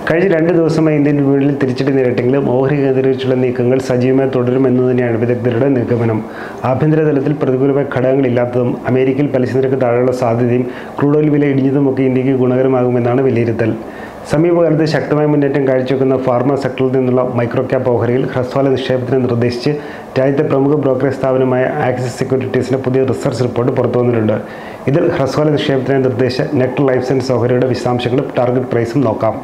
കഴിഞ്ഞ രണ്ട് ദിവസമായി ഇന്ത്യൻ വിപണിയിൽ തിരിച്ചടി നേരിട്ടെങ്കിലും ഓഹരി കേന്ദ്രീകരിച്ചുള്ള നീക്കങ്ങൾ സജീവമായി തുടരുമെന്ന് തന്നെയാണ് വിദഗ്ധരുടെ നിഗമനം ആഭ്യന്തര തലത്തിൽ പ്രതികൂലമായ ഘടകങ്ങളില്ലാത്തതും അമേരിക്കയിൽ പലിശ നിരക്ക് താഴെയുള്ള സാധ്യതയും ക്രൂഡ് ഓയിൽ വില ഇടിഞ്ഞതുമൊക്കെ ഇന്ത്യക്ക് ഗുണകരമാകുമെന്നാണ് വിലയിരുത്തൽ സമീപകാലത്ത് ശക്തമായ മുന്നേറ്റം കാഴ്ചവെക്കുന്ന ഫാർമ സെക്ടറിൽ നിന്നുള്ള മൈക്രോ ക്യാപ്പ് ഓഹരിയിൽ ഹ്രസ്വകാല നിക്ഷേപത്തിന് നിർദ്ദേശിച്ച് രാജ്യത്തെ പ്രമുഖ ബ്രോക്കറേജ് സ്ഥാപനമായ ആക്സിസ് സെക്യൂരിറ്റീസിന്റെ പുതിയ റിസർച്ച് റിപ്പോർട്ട് പുറത്തു വന്നിട്ടുണ്ട് ഇതിൽ ഹ്രസ്വകാല നിക്ഷേപത്തിന് നിർദ്ദേശിച്ച നെറ്റ് ലൈഫ് സയൻസ് ഓഹരിയുടെ വിശദാംശങ്ങളും ടാർഗറ്റ് പ്രൈസും നോക്കാം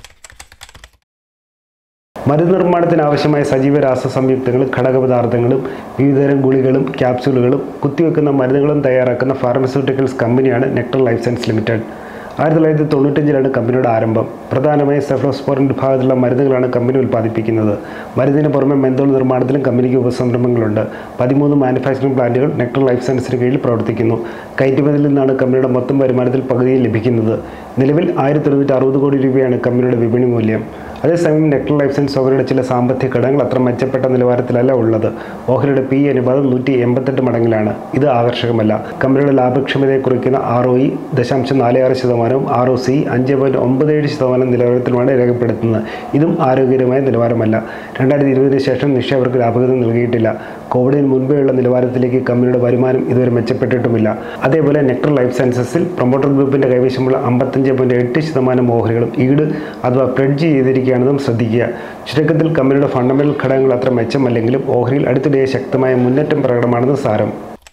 മരുന്ന് നിർമ്മാണത്തിന് ആവശ്യമായ സജീവ രാസ സംയുക്തങ്ങളും ഘടകപദാർത്ഥങ്ങളും വിവിധതരം ഗുളികളും ക്യാപ്സൂളുകളും കുത്തിവെക്കുന്ന മരുന്നുകളും തയ്യാറാക്കുന്ന ഫാർമസ്യൂട്ടിക്കൽസ് കമ്പനിയാണ് നെക്ടർ ലൈഫ് സയൻസ് ലിമിറ്റഡ് ആയിരത്തി തൊള്ളായിരത്തി തൊണ്ണൂറ്റഞ്ചിലാണ് കമ്പനിയുടെ ആരംഭം പ്രധാനമായും സെഫ്ലോസ്പോറിൻ വിഭാഗത്തിലുള്ള മരുന്നുകളാണ് കമ്പനി ഉൽപ്പാദിപ്പിക്കുന്നത് മരുന്നിന് പുറമെ മെന്തോൾ നിർമ്മാണത്തിലും കമ്പനിക്ക് ഉപസംരംഭങ്ങളുണ്ട് പതിമൂന്ന് മാനുഫാക്ചറിംഗ് പ്ലാന്റുകൾ നെക്ടർ ലൈഫ് സയൻസിന് കീഴിൽ പ്രവർത്തിക്കുന്നു കയറ്റുമതിയിൽ നിന്നാണ് കമ്പനിയുടെ മൊത്തം വരുമാനത്തിൽ പകുതിയും ലഭിക്കുന്നത് നിലവിൽ ആയിരത്തി തൊണ്ണൂറ്റി അറുപത് കോടി രൂപയാണ് കമ്പനിയുടെ വിപണി മൂല്യം അതേസമയം നെക്ടർ ലൈഫ് സയൻസ് ഓഹരിയുടെ ചില സാമ്പത്തിക ഘടകങ്ങൾ അത്ര മെച്ചപ്പെട്ട നിലവാരത്തിലല്ല ഉള്ളത് ഓഹരിയുടെ പി അനുപാതം നൂറ്റി എൺപത്തെട്ട് മടങ്ങിലാണ് ഇത് ആകർഷകമല്ല കമ്പനിയുടെ ലാഭക്ഷമതയെ കുറിക്കുന്ന ആർ ഒ ഇ ദശാംശം നാല് ആറ് ശതമാനവും ആർ ഒ സി അഞ്ച് പോയിൻറ്റ് ഒമ്പത് ഏഴ് ശതമാനം നിലവാരത്തിലുമാണ് രേഖപ്പെടുത്തുന്നത് ഇതും ആരോഗ്യകരമായ നിലവാരമല്ല രണ്ടായിരത്തി ഇരുപതിന് ശേഷം നിക്ഷേപകർക്ക് ലാഭകത നൽകിയിട്ടില്ല കോവിഡിന് മുൻപേയുള്ള നിലവാരത്തിലേക്ക് കമ്പനിയുടെ വരുമാനം ഇതുവരെ മെച്ചപ്പെട്ടിട്ടുമില്ല അതേപോലെ നെക്ടർ ലൈഫ് സയൻസസിൽ പ്രൊമോട്ടർ ഗ്രൂപ്പിന്റെ കൈവശമുള്ള അമ്പത്തഞ്ച് പോയിന്റ് എട്ട് ശതമാനം ഓഹരികളും ഈട് അഥവാ പ്രെഡ്ജ് ചെയ്തിരിക്കുകയാണെന്നും ശ്രദ്ധിക്കുക ചുരുക്കത്തിൽ കമ്പനിയുടെ ഫണ്ടമെന്റൽ ഘടകങ്ങൾ അത്ര മെച്ചമല്ലെങ്കിലും ഓഹരിയിൽ അടുത്തിടെ ശക്തമായ മുന്നേറ്റം പ്രകടമാണെന്ന് സാരം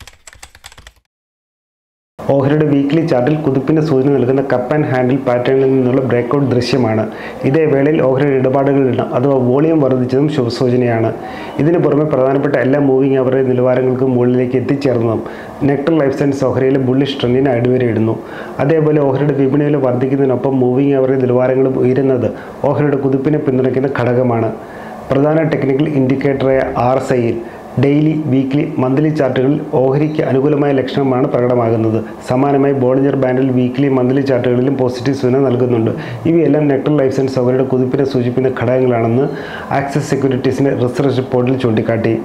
ഓഹരിയുടെ വീക്ക്ലി ചാർട്ടിൽ കുതിപ്പിന് സൂചന നൽകുന്ന കപ്പ് ആൻഡ് ഹാൻഡിൽ പാറ്റേണിൽ നിന്നുള്ള ബ്രേക്കൗട്ട് ദൃശ്യമാണ് ഇതേ വേളയിൽ ഓഹരിയുടെ ഇടപാടുകളുടെ എണ്ണം അഥവാ വോളിയം വർദ്ധിച്ചതും ശുഭസൂചനയാണ് ഇതിന് പുറമെ പ്രധാനപ്പെട്ട എല്ലാ മൂവിംഗ് അവറേജ് നിലവാരങ്ങൾക്കും മുകളിലേക്ക് എത്തിച്ചേർന്നതും നെക്ടർ ലൈഫ് സയൻസ് ഓഹരിയിലെ ബുള്ളിഷ് ട്രെൻഡിനെ അടിവരയിടുന്നു അതേപോലെ ഓഹരിയുടെ വിപണിയിൽ വർദ്ധിക്കുന്നതിനൊപ്പം മൂവിംഗ് അവറേജ് നിലവാരങ്ങളും ഉയരുന്നത് ഓഹരിയുടെ കുതിപ്പിനെ പിന്തുണയ്ക്കുന്ന ഘടകമാണ് പ്രധാന ടെക്നിക്കൽ ഇൻഡിക്കേറ്ററായ ആർ എസ് ഐയിൽ ഡെയിലി വീക്ക്ലി മന്ത്ലി ചാർട്ടുകളിൽ ഓഹരിക്ക് അനുകൂലമായ ലക്ഷണമാണ് പ്രകടമാകുന്നത് സമാനമായി ബോളിഞ്ചർ ബാൻഡിൽ വീക്ക്ലി മന്ത്ലി ചാർട്ടുകളിലും പോസിറ്റീവ് സൂചന നൽകുന്നുണ്ട് ഇവയെല്ലാം നെക്ടർ ലൈഫ് സയൻസ് ഓഹരിയുടെ കുതിപ്പിനെ സൂചിപ്പിക്കുന്ന ഘടകങ്ങളാണെന്ന് ആക്സിസ് സെക്യൂരിറ്റീസിന്റെ റിസർച്ച് റിപ്പോർട്ടിൽ ചൂണ്ടിക്കാട്ടി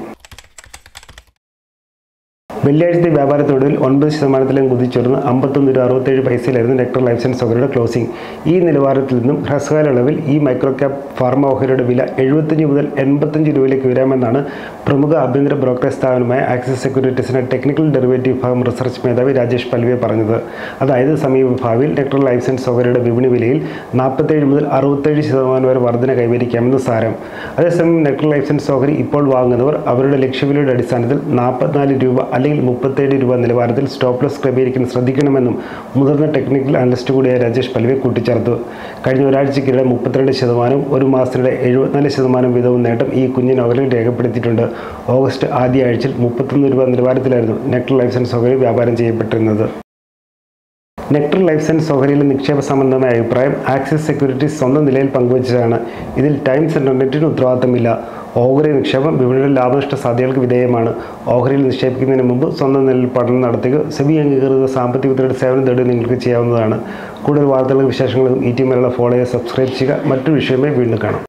വെള്ളിയാഴ്ചത്തെ വ്യാപാരത്തൊടുവിൽ ഒൻപത് ശതമാനത്തിലും കുതിച്ചുയർന്ന് അമ്പത്തൊന്ന് രൂപ അറുപത്തേഴ് പൈസയിലായിരുന്നു നെക്ടർ ലൈഫ് സയൻസ് ഓഹരിയുടെ ക്ലോസിംഗ് ഈ നിലവാരത്തിൽ നിന്നും ഹ്രസ്വകാല അളവിൽ ഈ മൈക്രോ ക്യാപ് ഫാർമ ഓഹരിയുടെ വില എഴുപത്തഞ്ച് മുതൽ എൺപത്തഞ്ച് രൂപയിലേക്ക് ഉയരാമെന്നാണ് പ്രമുഖ ആഭ്യന്തര ബ്രോക്കറേജ് സ്ഥാപനമായ ആക്സിസ് സെക്യൂരിറ്റീസിന്റെ ടെക്നിക്കൽ ഡെറിവേറ്റീവ് വിഭാഗം റിസർച്ച് മേധാവി രാജേഷ് പൽവെ പറഞ്ഞത് അതായത് സമീപ ഭാവിയിൽ നെക്ടർ ലൈഫ് സയൻസ് ഓഹരിയുടെ വിപണി വിലയിൽ നാൽപ്പത്തേഴ് മുതൽ അറുപത്തേഴ് ശതമാനം വരെ വർധന കൈവരിക്കാമെന്ന് സാരം അതേസമയം നെക്ടർ ലൈഫ് സയൻസ് ഓഹരി ഇപ്പോൾ വാങ്ങുന്നവർ അവരുടെ ലക്ഷ്യവിലയുടെ അടിസ്ഥാനത്തിൽ നാൽപ്പത്തിനാല് രൂപ അല്ലെങ്കിൽ മുപ്പത്തേഴ് രൂപ നിലവാരത്തിൽ സ്റ്റോപ്പ് ലോസ് ക്രമീകരിക്കാൻ ശ്രദ്ധിക്കണമെന്നും മുതിർന്ന ടെക്നിക്കൽ അനലിസ്റ്റ് കൂടിയായ രാജേഷ് പൽവെ കൂട്ടിച്ചേർത്തു കഴിഞ്ഞ ഒരാഴ്ചക്കിടെ മുപ്പത്തിരണ്ട് ശതമാനം ഒരു മാസത്തിനിടെ എഴുപത്തിനാല് ശതമാനം വീതവും നേട്ടം ഈ കുഞ്ഞിൻ ഓഹരിയിൽ രേഖപ്പെടുത്തിയിട്ടുണ്ട് ഓഗസ്റ്റ് ആദ്യ ആഴ്ചയിൽ മുപ്പത്തൊന്ന് രൂപ നിലവാരത്തിലായിരുന്നു നെക്ടർ ലൈഫ് സയൻസ് ഓഹരി വ്യാപാരം ചെയ്യപ്പെട്ടിരുന്നത് നെക്ടർ ലൈഫ് സയൻസ് ഓഹരിയിലെ നിക്ഷേപ സംബന്ധമായ അഭിപ്രായം ആക്സിസ് സെക്യൂരിറ്റീസ് സ്വന്തം നിലയിൽ പങ്കുവച്ചതാണ് ഇതിൽ ടൈംസ് ഇന്റർനെറ്റിന് ഉത്തരവാദിത്തമില്ല ഓഹരി നിക്ഷേപം വിപണിയുടെ ലാഭനഷ്ട സാധ്യതകൾക്ക് വിധേയമാണ് ഓഹരിയിൽ നിക്ഷേപിക്കുന്നതിന് മുമ്പ് സ്വന്തം നിലയിൽ പഠനം നടത്തുക സെബി അംഗീകൃത സാമ്പത്തിക വിദഗ്ധരുടെ സേവനം തേടി നിങ്ങൾക്ക് ചെയ്യാവുന്നതാണ് കൂടുതൽ വാർത്തകളും വിശേഷങ്ങളും ഈ ടീമിലുള്ള ഫോളോ ചെയ്യുക സബ്സ്ക്രൈബ് ചെയ്യുക മറ്റൊരു വിഷയമായി വീണ്ടും കാണാം